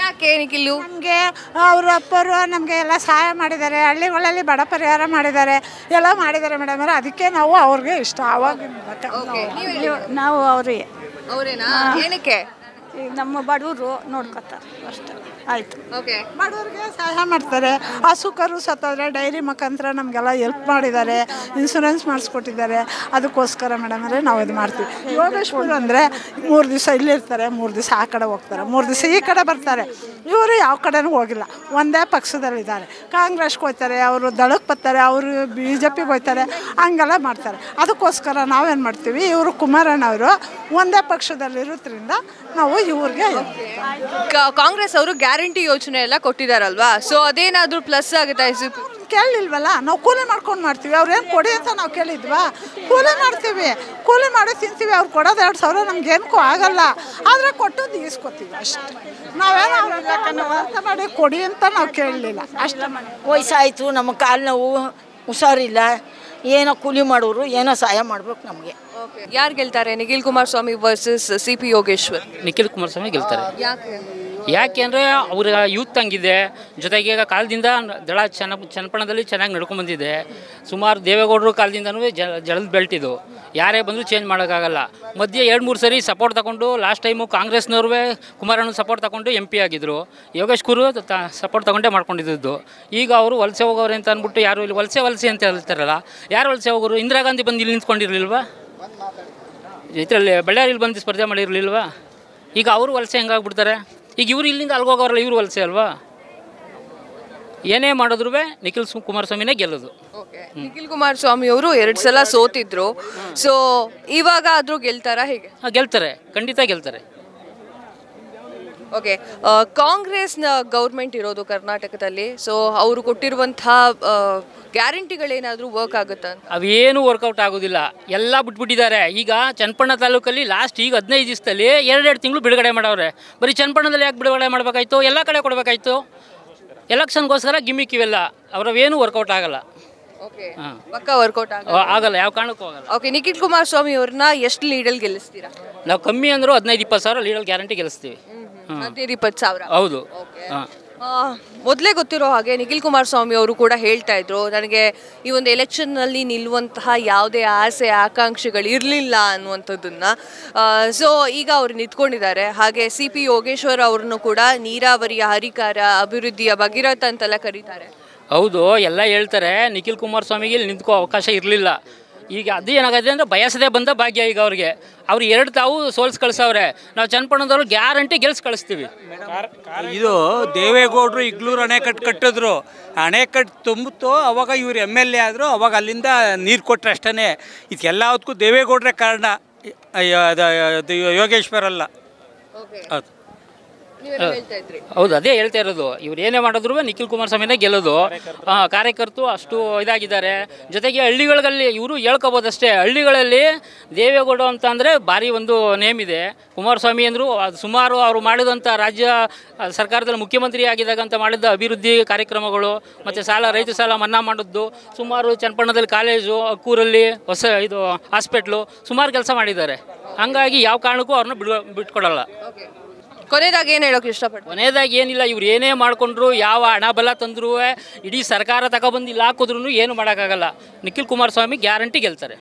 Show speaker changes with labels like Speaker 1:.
Speaker 1: ಯಾಕೆ ನಿಖಿಲು
Speaker 2: ನಮಗೆ ಅವ್ರ ಅಪ್ಪರು ನಮಗೆ ಎಲ್ಲ ಸಹಾಯ ಮಾಡಿದ್ದಾರೆ ಹಳ್ಳಿಗಳಲ್ಲಿ ಬಡ ಪರಿಹಾರ ಮಾಡಿದ್ದಾರೆ ಎಲ್ಲ ಮಾಡಿದ್ದಾರೆ ಮೇಡಮ್ ಅದಕ್ಕೆ ನಾವು ಅವ್ರಿಗೆ ಇಷ್ಟ ಅವಾಗಿಂದ
Speaker 3: ನಾವು ಅವ್ರಿಗೆ
Speaker 1: ಅವರೇನಾ ಏನಕ್ಕೆ
Speaker 3: ನಮ್ಮ ಬಡವರು ನೋಡ್ಕೊತಾರೆ ಅಷ್ಟೇ ಆಯಿತು
Speaker 1: ಓಕೆ
Speaker 2: ಬಡವ್ರಿಗೆ ಸಹಾಯ ಮಾಡ್ತಾರೆ ಹಸು ಕರು ಸತ್ತೋದ್ರೆ ಡೈರಿ ಮುಖಾಂತರ ನಮಗೆಲ್ಲ ಹೆಲ್ಪ್ ಮಾಡಿದ್ದಾರೆ ಇನ್ಸೂರೆನ್ಸ್ ಮಾಡಿಸ್ಕೊಟ್ಟಿದ್ದಾರೆ ಅದಕ್ಕೋಸ್ಕರ ಮೇಡಮ್ ಅಂದರೆ ನಾವು ಇದು ಮಾಡ್ತೀವಿ ಯೋಗೇಶ್ವರ ಅಂದರೆ ಮೂರು ದಿವಸ ಇಲ್ಲಿರ್ತಾರೆ ಮೂರು ದಿವಸ ಆ ಕಡೆ ಹೋಗ್ತಾರೆ ಮೂರು ದಿವಸ ಈ ಕಡೆ ಬರ್ತಾರೆ ಇವರು ಯಾವ ಕಡೆನೂ ಹೋಗಿಲ್ಲ ಒಂದೇ ಪಕ್ಷದಲ್ಲಿದ್ದಾರೆ ಕಾಂಗ್ರೆಸ್ಗೆ ಹೋಗ್ತಾರೆ ಅವರು ದಳಕ್ಕೆ ಬರ್ತಾರೆ ಅವರು ಬಿ ಜೆ ಪಿಗೆ ಹೋಗ್ತಾರೆ ಹಂಗೆಲ್ಲ ಮಾಡ್ತಾರೆ ಅದಕ್ಕೋಸ್ಕರ ನಾವೇನು ಮಾಡ್ತೀವಿ ಇವರು ಕುಮಾರಣ್ಣವರು ಒಂದೇ ಪಕ್ಷದಲ್ಲಿರೋದ್ರಿಂದ ನಾವು ಇವ್ರಿಗೆ
Speaker 1: ಕ- ಕಾಂಗ್ರೆಸ್ ಅವರು ಗ್ಯಾರಂಟಿ ಯೋಜನೆ ಎಲ್ಲ ಕೊಟ್ಟಿದಾರಲ್ವಾ ಸೊ ಅದೇನಾದ್ರೂ ಪ್ಲಸ್ ಆಗುತ್ತಾ ಎಸ್
Speaker 2: ಕೇಳಲಿಲ್ವಲ್ಲ ನಾವು ಕೂಲಿ ಮಾಡ್ಕೊಂಡು ಮಾಡ್ತೀವಿ ಅವ್ರೇನು ಕೊಡಿ ಅಂತ ನಾವು ಕೇಳಿದ್ವಾ ಕೂಲಿ ಮಾಡ್ತೀವಿ ಕೂಲಿ ಮಾಡಿ ತಿಂತೀವಿ ಅವ್ರು ಕೊಡೋದು ಎರಡು ಸಾವಿರ ನಮ್ಗೆ ಏನಕ್ಕೂ ಆಗಲ್ಲ ಆದರೆ ಕೊಟ್ಟು ಈಸ್ಕೊತೀವಿ ಅಷ್ಟೇ ನಾವೇನೋ ಅವ್ರನ್ನ ಅರ್ಥ ಮಾಡಿ ಕೊಡಿ ಅಂತ ನಾವು ಕೇಳಲಿಲ್ಲ ಅಷ್ಟೇ
Speaker 4: ವಯಸ್ಸಾಯಿತು ನಮ್ಮ ಕಾಲು ನೋವು ಹುಷಾರಿಲ್ಲ ಏನೋ ಕೂಲಿ ಮಾಡೋರು ಏನೋ ಸಹಾಯ ಮಾಡ್ಬೇಕು ನಮಗೆ
Speaker 1: ಯಾರು ಗೆಲ್ತಾರೆ Nikhil Kumaraswamy versus C P Yogeshwar
Speaker 5: Nikhil Kumaraswamy ಗೆಲ್ತಾರೆ
Speaker 1: ಯಾಕೆ
Speaker 5: ಯಾಕೆ ಅಂದರೆ ಅವ್ರ ಯೂತ್ ಹಂಗಿದೆ ಜೊತೆಗೆ ಈಗ ಕಾಲದಿಂದ ದಳ ಚೆನ್ನ ಚನ್ನಪಟ್ಟಣದಲ್ಲಿ ಚೆನ್ನಾಗಿ ನಡ್ಕೊಂಡು ಬಂದಿದೆ ಸುಮಾರು ದೇವೇಗೌಡರು ಕಾಲದಿಂದನೂ ಜ ಜಳದ ಬೆಲ್ಟ್ ಇದು ಯಾರೇ ಬಂದರೂ ಚೇಂಜ್ ಮಾಡೋಕ್ಕಾಗಲ್ಲ ಮಧ್ಯೆ ಎರಡು ಮೂರು ಸರಿ ಸಪೋರ್ಟ್ ತಗೊಂಡು ಲಾಸ್ಟ್ ಟೈಮು ಕಾಂಗ್ರೆಸ್ನವ್ರು ಕುಮಾರಣ್ಣ ಸಪೋರ್ಟ್ ತಗೊಂಡು ಎಂ ಪಿ ಆಗಿದ್ದರು ಯೋಗೇಶ್ ಕುರು ಸಪೋರ್ಟ್ ತಗೊಂಡೇ ಮಾಡ್ಕೊಂಡಿದ್ದು ಈಗ ಅವರು ವಲಸೆ ಹೋಗೋರು ಅಂತ ಅಂದ್ಬಿಟ್ಟು ಯಾರು ಇಲ್ಲಿ ವಲಸೆ ವಲಸೆ ಅಂತ ಹೇಳ್ತಾರಲ್ಲ ಯಾರು ವಲಸೆ ಹೋಗೋರು ಇಂದಿರಾ ಗಾಂಧಿ ಬಂದು ಇಲ್ಲಿ ನಿಂತ್ಕೊಂಡಿರಲಿಲ್ವಾ ಇದರಲ್ಲಿ ಬಳ್ಳಾರಿಯಲ್ಲಿ ಬಂದು ಸ್ಪರ್ಧೆ ಮಾಡಿರಲಿಲ್ವಾ ಈಗ ಅವರು ವಲಸೆ ಹೆಂಗಾಗ್ಬಿಡ್ತಾರೆ ಈಗ ಇವ್ರು ಇಲ್ಲಿಂದ ಅಲ್ಗೋಗೋರಲ್ಲ ಇವ್ರು ವಲಸೆ ಅಲ್ವಾ ಏನೇ ಮಾಡಿದ್ರು ನಿಖಿಲ್ ಸು- ಕುಮಾರಸ್ವಾಮಿನೇ ಗೆಲ್ಲೋದು
Speaker 1: ಓಕೆ ನಿಖಿಲ್ ಕುಮಾರಸ್ವಾಮಿ ಅವರು ಎರಡು ಸಲ ಸೋತಿದ್ರು ಸೊ ಇವಾಗ ಆದ್ರೂ ಗೆಲ್ತಾರಾ ಹೇಗೆ
Speaker 5: ಹಾಂ ಗೆಲ್ತಾರೆ ಖಂಡಿತ ಗೆಲ್ತಾರೆ
Speaker 1: ಓಕೆ ಕಾಂಗ್ರೆಸ್ನ ಗೌರ್ಮೆಂಟ್ ಇರೋದು ಕರ್ನಾಟಕದಲ್ಲಿ ಸೊ ಅವರು ಕೊಟ್ಟಿರುವಂತಹ ಗ್ಯಾರಂಟಿಗಳೇನಾದರೂ ವರ್ಕ್ ಆಗುತ್ತಾ ಅಂತ
Speaker 5: ಅವೇನು ವರ್ಕೌಟ್ ಆಗೋದಿಲ್ಲ ಎಲ್ಲ ಬಿಟ್ಬಿಟ್ಟಿದ್ದಾರೆ ಈಗ ಚನ್ನಪಣ್ಣ ತಾಲೂಕಲ್ಲಿ ಲಾಸ್ಟ್ ಈಗ ಹದಿನೈದು ದಿವಸದಲ್ಲಿ ಎರಡೆರಡು ತಿಂಗಳು ಬಿಡುಗಡೆ ಮಾಡವ್ರೆ ಬರೀ ಚನ್ನಪಣ್ಣದಲ್ಲಿ ಯಾಕೆ ಬಿಡುಗಡೆ ಮಾಡಬೇಕಾಯ್ತು ಎಲ್ಲ ಕಡೆ ಕೊಡಬೇಕಾಯ್ತು ಎಲೆಕ್ಷನ್ಗೋಸ್ಕರ ಗಿಮಿಕ್ ಇವೆಲ್ಲ ಅವರವೇನು ವರ್ಕೌಟ್ ಆಗಲ್ಲ
Speaker 1: ಓಕೆ
Speaker 5: ಹಾಂ
Speaker 1: ಪಕ್ಕ ವರ್ಕೌಟ್ ಆಗ
Speaker 5: ಆಗಲ್ಲ ಯಾವ ಕಾರಣಕ್ಕೂ ಆಗಲ್ಲ
Speaker 1: ಓಕೆ ನಿಖಿಲ್ ಕುಮಾರಸ್ವಾಮಿ ಅವ್ರನ್ನ ಎಷ್ಟು ಲೀಡಲ್ಲಿ ಗೆಲ್ಲಿಸ್ತೀರಾ
Speaker 5: ನಾವು ಕಮ್ಮಿ ಅಂದರೂ ಹದಿನೈದು ಇಪ್ಪತ್ತು ಸಾವಿರ ಲೀಡಲ್ ಗ್ಯಾರಂಟಿ ಗೆಲ್ಲಿಸ್ತೀವಿ
Speaker 1: ಹದಿನೈದು ಇಪ್ಪತ್ತು ಸಾವಿರ
Speaker 5: ಹೌದು ಹಾಂ
Speaker 1: ಮೊದಲೇ ಗೊತ್ತಿರೋ ಹಾಗೆ ನಿಖಿಲ್ ಕುಮಾರಸ್ವಾಮಿ ಅವರು ಕೂಡ ಹೇಳ್ತಾ ಇದ್ರು ನನಗೆ ಈ ಒಂದು ಎಲೆಕ್ಷನ್ನಲ್ಲಿ ನಿಲ್ಲುವಂತಹ ಯಾವುದೇ ಆಸೆ ಆಕಾಂಕ್ಷೆಗಳು ಇರಲಿಲ್ಲ ಅನ್ನುವಂಥದ್ದನ್ನ ಸೊ ಈಗ ಅವರು ನಿಂತ್ಕೊಂಡಿದ್ದಾರೆ ಹಾಗೆ ಸಿ ಪಿ ಯೋಗೇಶ್ವರ್ ಅವ್ರನ್ನು ಕೂಡ ನೀರಾವರಿಯ ಹರಿಕಾರ ಅಭಿವೃದ್ಧಿಯ ಭಗೀರಥ ಅಂತೆಲ್ಲ ಕರೀತಾರೆ
Speaker 5: ಹೌದು ಎಲ್ಲ ಹೇಳ್ತಾರೆ ನಿಖಿಲ್ ಕುಮಾರಸ್ವಾಮಿಗೆ ಇಲ್ಲಿ ನಿಂತ್ಕೋ ಅವಕಾಶ ಇರಲಿಲ್ಲ ಈಗ ಅದು ಏನಾಗಿದೆ ಅಂದರೆ ಬಯಸದೇ ಬಂದ ಭಾಗ್ಯ ಈಗ ಅವ್ರಿಗೆ ಅವ್ರು ಎರಡು ತಾವು ಸೋಲ್ಸ್ ಕಳಿಸವ್ರೆ ನಾವು ಚನ್ನಪಣ್ಣದವ್ರು ಗ್ಯಾರಂಟಿ ಗೆಲ್ಸ್ ಕಳಿಸ್ತೀವಿ
Speaker 6: ಇದು ದೇವೇಗೌಡರು ಇಗ್ಲೂರು ಅಣೆಕಟ್ಟು ಕಟ್ಟಿದ್ರು ಅಣೆಕಟ್ಟು ತುಂಬಿತು ಅವಾಗ ಇವ್ರು ಎಮ್ ಎಲ್ ಎ ಆದರು ಅವಾಗ ಅಲ್ಲಿಂದ ನೀರು ಕೊಟ್ಟರೆ ಅಷ್ಟೇ ಇದಕ್ಕೆಲ್ಲದಕ್ಕೂ ದೇವೇಗೌಡರೇ ಕಾರಣ ಅಯ್ಯೋ, ಅದು ಅದು ಯೋಗೇಶ್ವರ್ ಅಲ್ಲ ಹೌದು
Speaker 1: ಹೇಳ್ತಾ ಇದ್ರಿ
Speaker 5: ಹೌದು ಅದೇ ಹೇಳ್ತಾ ಇರೋದು ಇವ್ರು ಏನೇ ಮಾಡಿದ್ರು ನಿಖಿಲ್ ಕುಮಾರಸ್ವಾಮಿನೇ ಗೆಲ್ಲೋದು ಆ, ಕಾರ್ಯಕರ್ತರು ಅಷ್ಟು ಇದಾಗಿದ್ದಾರೆ ಜೊತೆಗೆ ಹಳ್ಳಿಗಳಲ್ಲಿ ಇವರು ಹೇಳ್ಕೊಬೋದಷ್ಟೇ ಹಳ್ಳಿಗಳಲ್ಲಿ ದೇವೇಗೌಡ ಅಂತ ಅಂದರೆ ಭಾರಿ ಒಂದು ನೇಮ್ ಇದೆ ಕುಮಾರಸ್ವಾಮಿ ಅಂದರು ಅದು ಸುಮಾರು ಅವರು ಮಾಡಿದಂಥ ರಾಜ್ಯ ಆ, ಸರ್ಕಾರದಲ್ಲಿ ಮುಖ್ಯಮಂತ್ರಿ ಆಗಿದಾಗ ಅಂತ ಮಾಡಿದ ಅಭಿವೃದ್ಧಿ ಕಾರ್ಯಕ್ರಮಗಳು ಮತ್ತು ಸಾಲ ರೈತ ಸಾಲ ಮನ್ನಾ ಮಾಡಿದ್ದು ಸುಮಾರು ಚನ್ನಪಟ್ಟಣದಲ್ಲಿ ಕಾಲೇಜು ಅಕ್ಕೂರಲ್ಲಿ ಹೊಸ ಇದು ಹಾಸ್ಪಿಟ್ಲು ಸುಮಾರು ಕೆಲಸ ಮಾಡಿದ್ದಾರೆ ಹಂಗಾಗಿ ಯಾವ ಕಾರಣಕ್ಕೂ ಅವ್ರನ್ನ ಬಿಡು ಬಿಟ್ಕೊಡಲ್ಲ
Speaker 1: ಕೊನೆಯದಾಗಿ ಏನು ಹೇಳೋಕೆ ಇಷ್ಟಪಡ್ತೀನಿ
Speaker 5: ಕೊನೆಯದಾಗಿ ಏನಿಲ್ಲ ಇವ್ರು ಏನೇ ಮಾಡಿಕೊಂಡ್ರು ಯಾವ ಹಣ ಬಲ ತಂದ್ರು ಇಡೀ ಸರ್ಕಾರ ತಗೊಬಂದು ಇಲ್ಲಿ ಹಾಕಿದ್ರು ಏನು ಮಾಡೋಕ್ಕಾಗಲ್ಲ ನಿಖಿಲ್ ಕುಮಾರಸ್ವಾಮಿ ಗ್ಯಾರಂಟಿ ಗೆಲ್ತಾರೆ